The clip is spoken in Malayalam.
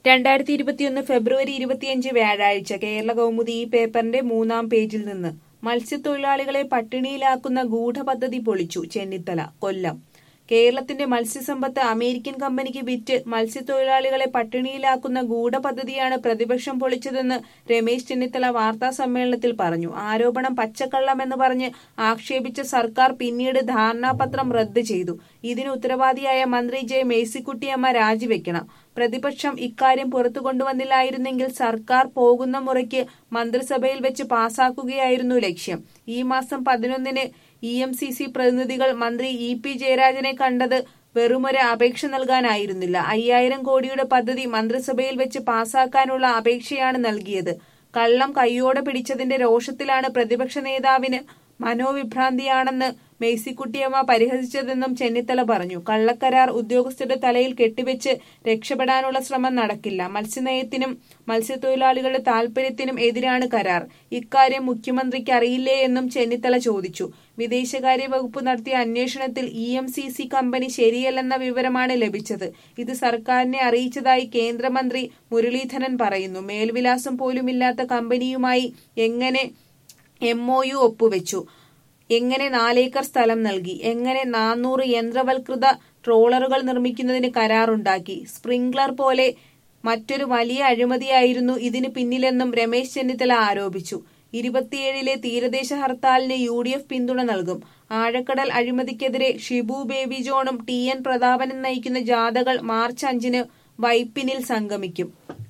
രണ്ടായിരത്തി ഇരുപത്തിയൊന്ന് ഫെബ്രുവരി ഇരുപത്തിയഞ്ച് വ്യാഴാഴ്ച കേരള കൗമുദി ഈ പേപ്പറിന്റെ മൂന്നാം പേജിൽ നിന്ന് മത്സ്യത്തൊഴിലാളികളെ പട്ടിണിയിലാക്കുന്ന ഗൂഢപദ്ധതി പൊളിച്ചു ചെന്നിത്തല കൊല്ലം കേരളത്തിന്റെ മത്സ്യസമ്പത്ത് അമേരിക്കൻ കമ്പനിക്ക് വിറ്റ് മത്സ്യത്തൊഴിലാളികളെ പട്ടിണിയിലാക്കുന്ന ഗൂഢപദ്ധതിയാണ് പ്രതിപക്ഷം പൊളിച്ചതെന്ന് രമേശ് ചെന്നിത്തല വാർത്താ സമ്മേളനത്തിൽ പറഞ്ഞു ആരോപണം പച്ചക്കള്ളമെന്ന് പറഞ്ഞ് ആക്ഷേപിച്ച സർക്കാർ പിന്നീട് ധാരണാപത്രം റദ്ദ് ചെയ്തു ഇതിന് ഉത്തരവാദിയായ മന്ത്രി ജെ മേഴ്സിക്കുട്ടിയമ്മ രാജിവെക്കണം പ്രതിപക്ഷം ഇക്കാര്യം പുറത്തു കൊണ്ടുവന്നില്ലായിരുന്നെങ്കിൽ സർക്കാർ പോകുന്ന മുറയ്ക്ക് മന്ത്രിസഭയിൽ വെച്ച് പാസാക്കുകയായിരുന്നു ലക്ഷ്യം ഈ മാസം പതിനൊന്നിന് ഇ എം സി സി പ്രതിനിധികൾ മന്ത്രി ഇ പി ജയരാജനെ കണ്ടത് വെറുമൊരു അപേക്ഷ നൽകാനായിരുന്നില്ല അയ്യായിരം കോടിയുടെ പദ്ധതി മന്ത്രിസഭയിൽ വെച്ച് പാസാക്കാനുള്ള അപേക്ഷയാണ് നൽകിയത് കള്ളം കൈയോടെ പിടിച്ചതിന്റെ രോഷത്തിലാണ് പ്രതിപക്ഷ നേതാവിന് മനോവിഭ്രാന്തിയാണെന്ന് മേഴ്സിക്കുട്ടിയമ്മ പരിഹസിച്ചതെന്നും ചെന്നിത്തല പറഞ്ഞു കള്ളക്കരാർ ഉദ്യോഗസ്ഥരുടെ തലയിൽ കെട്ടിവെച്ച് രക്ഷപ്പെടാനുള്ള ശ്രമം നടക്കില്ല മത്സ്യനയത്തിനും മത്സ്യത്തൊഴിലാളികളുടെ താൽപര്യത്തിനും എതിരാണ് കരാർ ഇക്കാര്യം മുഖ്യമന്ത്രിക്ക് അറിയില്ലേ എന്നും ചെന്നിത്തല ചോദിച്ചു വിദേശകാര്യ വകുപ്പ് നടത്തിയ അന്വേഷണത്തിൽ E M C C company ശരിയല്ലെന്ന വിവരമാണ് ലഭിച്ചത് ഇത് സർക്കാരിനെ അറിയിച്ചതായി കേന്ദ്രമന്ത്രി മുരളീധരൻ പറയുന്നു മേൽവിലാസം പോലുമില്ലാത്ത കമ്പനിയുമായി എങ്ങനെ എം ഒ യു ഒപ്പുവെച്ചു എങ്ങനെ നാലേക്കർ സ്ഥലം നൽകി എങ്ങനെ നാനൂറ് യന്ത്രവൽകൃത ട്രോളറുകൾ നിർമ്മിക്കുന്നതിന് കരാറുണ്ടാക്കി സ്പ്രിംഗ്ലർ പോലെ മറ്റൊരു വലിയ അഴിമതിയായിരുന്നു ഇതിന് പിന്നിലെന്നും രമേശ് ചെന്നിത്തല ആരോപിച്ചു ഇരുപത്തിയേഴിലെ തീരദേശ ഹർത്താലിന് യു ഡി എഫ് പിന്തുണ നൽകും ആഴക്കടൽ അഴിമതിക്കെതിരെ ഷിബു ബേബി ജോണും ടി എൻ പ്രതാപനും നയിക്കുന്ന ജാഥകൾ മാർച്ച് അഞ്ചിന് വൈപ്പിനിൽ സംഗമിക്കും